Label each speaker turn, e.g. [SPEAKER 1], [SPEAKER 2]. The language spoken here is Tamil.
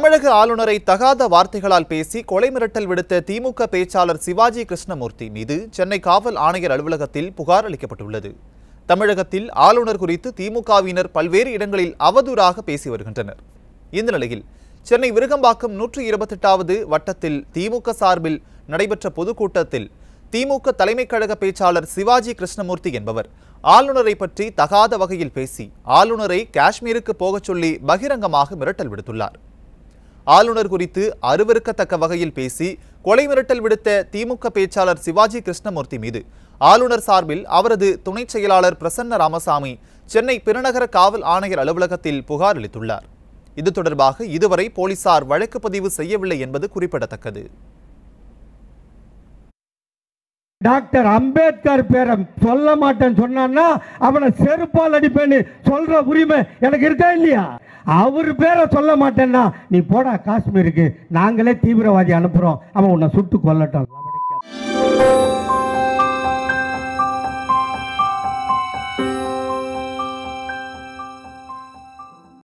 [SPEAKER 1] தமிழக ஆளுநரை தகாத வார்த்தைகளால் பேசி கொலை மிரட்டல் விடுத்த திமுக பேச்சாளர் சிவாஜி கிருஷ்ணமூர்த்தி மீது சென்னை காவல் ஆணையர் அலுவலகத்தில் புகார் அளிக்கப்பட்டுள்ளது தமிழகத்தில் ஆளுநர் குறித்து திமுகவினர் பல்வேறு இடங்களில் அவதூறாக பேசி வருகின்றனர் இந்த நிலையில் சென்னை விருகம்பாக்கம் நூற்றி இருபத்தெட்டாவது வட்டத்தில் திமுக சார்பில் நடைபெற்ற பொதுக்கூட்டத்தில் திமுக தலைமைக் கழக பேச்சாளர் சிவாஜி கிருஷ்ணமூர்த்தி என்பவர் ஆளுநரை பற்றி தகாத வகையில் பேசி ஆளுநரை காஷ்மீருக்கு போகச் சொல்லி பகிரங்கமாக மிரட்டல் விடுத்துள்ளார் ஆளுநர் குறித்து அருவருக்கத்தக்க வகையில் பேசி கொலை மிரட்டல் விடுத்த திமுக பேச்சாளர் சிவாஜி கிருஷ்ணமூர்த்தி மீது ஆளுநர் சார்பில் அவரது துணைச் செயலாளர் பிரசன்ன ராமசாமி சென்னை பெருநகர காவல் ஆணையர் அலுவலகத்தில் புகார் அளித்துள்ளார் இது தொடர்பாக இதுவரை போலீசார் வழக்கு பதிவு செய்யவில்லை என்பது குறிப்பிடத்தக்கது
[SPEAKER 2] டாக்டர் அம்பேத்கர் பேரை சொல்ல மாட்டேன்னு சொன்னான்னா அவனை செருப்பால் அடிப்பேன்னு சொல்ற உரிமை எனக்கு இருக்கா இல்லையா அவர் பேரை சொல்ல மாட்டேன்னா நீ போடா காஷ்மீருக்கு நாங்களே தீவிரவாதி அனுப்புறோம் அவன் உன்னை சுட்டு கொல்லட்டும்